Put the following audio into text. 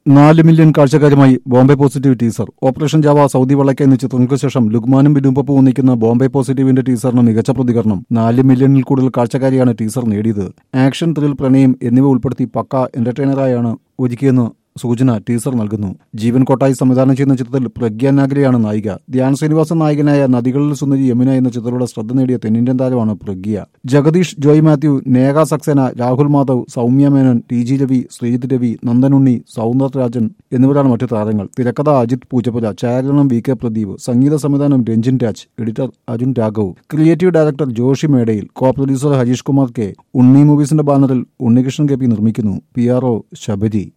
നാല് മില്യൺ കാഴ്ചക്കാരുമായി Bombay positive teaser operation Java Saudi Vellakka എന്ന ചിത്രങ്ങൾക്ക് ശേഷം ലുഗ്മാനും ബിലുമ്പപ്പും ഒന്നിക്കുന്ന ബോംബെ പോസിറ്റീവിന്റെ ടീസറിന് മികച്ച പ്രതികരണം നാല് മില്യണിൽ കൂടുതൽ കാഴ്ചക്കാരെയാണ് ടീസർ നേടിയത് ആക്ഷൻ ത്രിൽ പ്രണയം എന്നിവ ഉൾപ്പെടുത്തി പക്ക എന്റർടൈനറായാണ് ഒരുക്കിയെന്ന് സൂചന ടീസർ നൽകുന്നു ജീവൻ കോട്ടായി സംവിധാനം ചെയ്യുന്ന ചിത്രത്തിൽ പ്രഗ്യ നാഗരയാണ് നായിക ധ്യാൻ ശ്രീനിവാസൻ നായകനായ നദികളിൽ സുന്ദരി യമുന എന്ന ചിത്രത്തിലൂടെ ശ്രദ്ധ നേടിയ തെന്നിന്ത്യൻ താരമാണ് Pragya Jagadish Joy Mathew Neha Saxena Rahul Madhav Soumya Menon T G Ravi Sreejith Ravi Nandanunni Soundararajan എന്നിവരാണ് മറ്റു താരങ്ങൾ തിരക്കഥ അജിത് പൂജപ്പുര ഛായാഗ്രഹണം വി കെ പ്രദീപ് സംഗീത സംവിധാനം Ranjin Raj editor Arun Raghav creative director Joshi Medayil co producer Harish Kumar K Unni മൂവീസിന്റെ ബാനറിൽ ഉണ്ണികൃഷ്ണൻ കെ പി നിർമ്മിക്കുന്നു പി ആർ ഒ ശബരി